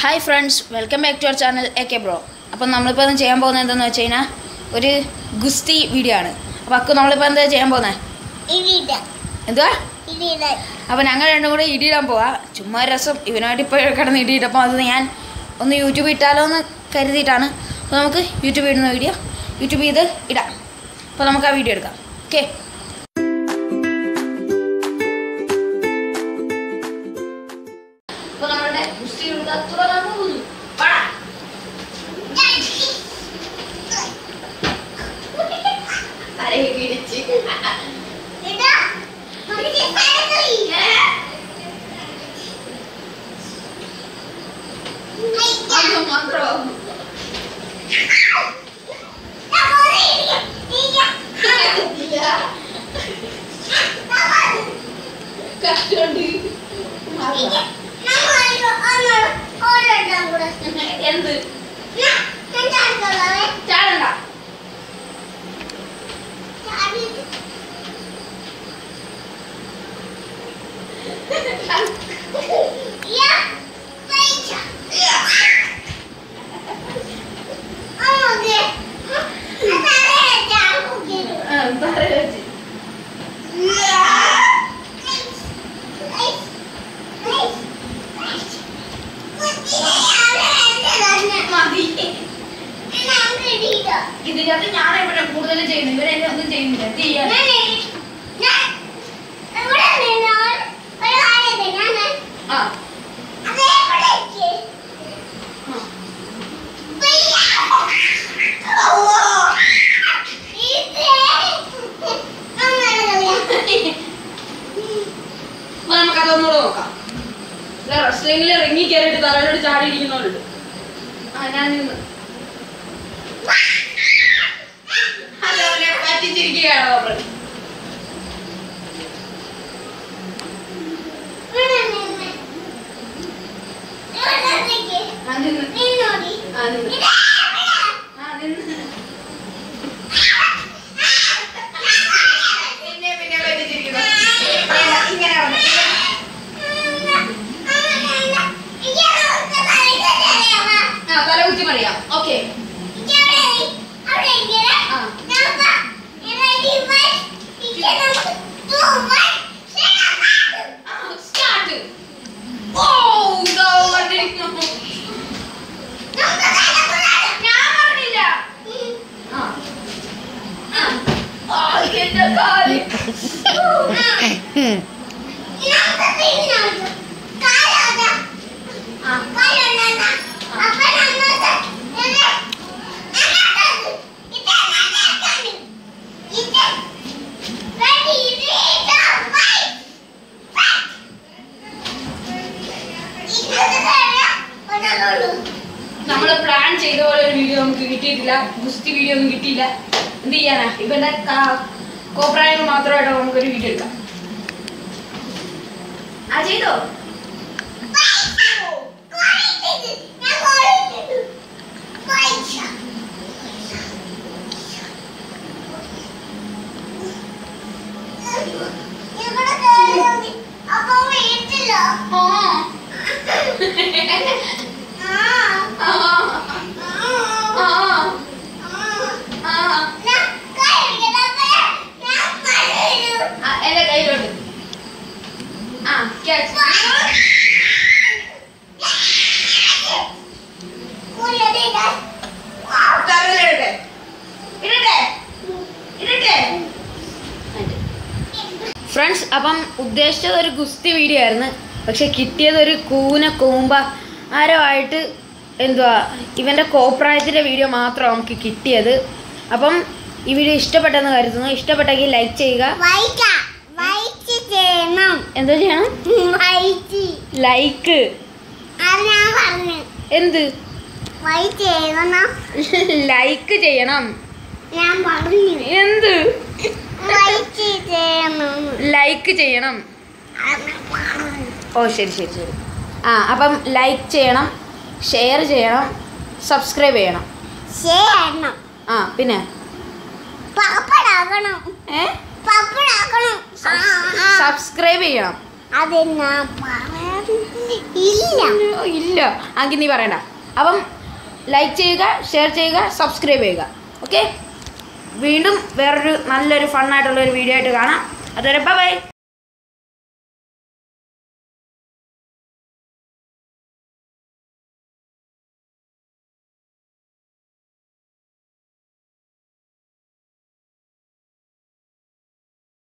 Hi friends welcome back to our channel A K bro അപ്പം നമ്മളിപ്പോൾ ഇന്ന് ചെയ്യാൻ പോകുന്നത് എന്താണെന്ന് വെച്ച് കഴിഞ്ഞാൽ ഒരു ഗുസ്തി വീഡിയോ ആണ് അപ്പോൾ അക്കു നമ്മളിപ്പോൾ എന്താ ചെയ്യാൻ പോകുന്നത് ഇടിയിട എന്തുവാ ഇടിയിട അപ്പോൾ ഞങ്ങൾ രണ്ടും കൂടെ ഇടിയിടാൻ പോവാ ചുമ്മാ ഒരു രസം ഇവനായിട്ട് ഇപ്പോൾ കിടന്ന് ഇടിയിട്ടപ്പോൾ അത് ഞാൻ ഒന്ന് യൂട്യൂബ് ഇട്ടാലോ എന്ന് കരുതിയിട്ടാണ് അപ്പോൾ നമുക്ക് യൂട്യൂബ് ഇടുന്ന വീഡിയോ യൂട്യൂബ് ചെയ്ത് ഇടാം അപ്പോൾ നമുക്ക് ആ വീഡിയോ എടുക്കാം ഓക്കെ അപ്പോൾ നമ്മളുടെ ഗുസ്തി തുടങ്ങാൻ പോകുന്നു വാടാ. തലയൊക്കെ ഇടിച്ച് ഇടാ നമുക്ക് സാരമില്ല അത് മാത്രം കഷ്ടമുണ്ട് എന്ത് ചാടണ്ട ആ, തല വെച്ച്. മതി ഇതിനകത്ത് ഞാൻ എവിടെ കൂടുതൽ ചെയ്യുന്നു ഇവരെന്നെ ഒന്നും ചെയ്യുന്നില്ല എന്ത് ചെയ്യാൻ ആ അപ്പൊ നമുക്ക് അതൊന്നുകൂടെ നോക്കാം റെസ്ലിംഗിൽ റിങ്ങി കയറിയിട്ട് തലയിലോട്ട് ചാടി ഇരിക്കുന്നവരുണ്ട് ആ ഞാൻ നിന്ന് അതവനെ പറ്റിച്ചിരിക്കുകയാണ് നമ്മൾ ആ നിന്ന് ആ നിന്ന് ആ നിന്ന് പിന്നെ പിന്നെ പറ്റിച്ചിരിക്കുന്നു വേണ്ട, ഇങ്ങനെ വന്ന് ആ തല കുത്തി പറയാം ഓക്കെ ആ സ്റ്റാർട്ട് ഓ ഇതാ കണ്ടിരിക്കുന്നു ഞാൻ പറഞ്ഞില്ല ആ ആ. ആ എന്റെ കാല് ആ നമ്മൾ പ്ലാൻ ചെയ്ത പോലെ ഒരു വീഡിയോ നമുക്ക് കിട്ടിയിട്ടില്ല ഗുസ്തി വീഡിയോ ഒന്നും കിട്ടിയില്ല എന്ത് ചെയ്യാനാ ഇവന്റെ കോപ്രായങ്ങൾ മാത്രമായിട്ട് നമുക്കൊരു വീഡിയോ എടുക്കാം ആ ചെയ്തോ അപ്പൊ വീട്ടിലോ ആ ആ ആ ആ ആ ആ, എന്റെ കയ്യിലോട്ട് ആ ക്യാച്ച് തറയിലിടട്ടെ ഇടട്ടെ ഇടട്ടെ ഫ്രണ്ട്സ് അപ്പം ഉദ്ദേശിച്ചത് ഒരു ഗുസ്തി വീഡിയോ ആയിരുന്നു പക്ഷെ കിട്ടിയത് ഒരു കൂന കൂമ്പ ആരമായിട്ട് എന്തുവാ ഇവൻ്റെ കോപ്രായത്തിൻ്റെ വീഡിയോ മാത്രം നമുക്ക് കിട്ടിയത് അപ്പം ഈ വീഡിയോ ഇഷ്ടപ്പെട്ടെന്ന് കരുതുന്നു ഇഷ്ടപ്പെട്ടെങ്കിൽ ലൈക്ക് ചെയ്യുക എന്തോ ചെയ്യണം ലൈക്ക് എന്ത് ലൈക്ക് ചെയ്യണം ഞാൻ പറഞ്ഞു എന്ത് വൈറ്റ് ചെയ്യണം ലൈക്ക് ചെയ്യണം ഓ ശരി ശരി ശരി ആ അപ്പം ലൈക്ക് ചെയ്യണം ഷെയർ ചെയ്യണം സബ്സ്ക്രൈബ് ചെയ്യണം ചെയ്യണം ആ പിന്നെ പപ്പടാക്കണം ഏ പപ്പടാക്കണം ആ, ആ. സബ്സ്ക്രൈബ് ചെയ്യണം അത് ഞാൻ പറയാൻ ഇല്ല ഓ, ഇല്ല അങ്കിൽ നീ പറയണ്ട അപ്പം ലൈക്ക് ചെയ്യുക ഷെയർ ചെയ്യുക സബ്സ്ക്രൈബ് ചെയ്യുക ഓക്കെ വീണ്ടും വേറൊരു നല്ലൊരു ഫണ്ണായിട്ടുള്ള ഒരു വീഡിയോ ആയിട്ട് കാണാം അതുവരെ ബൈ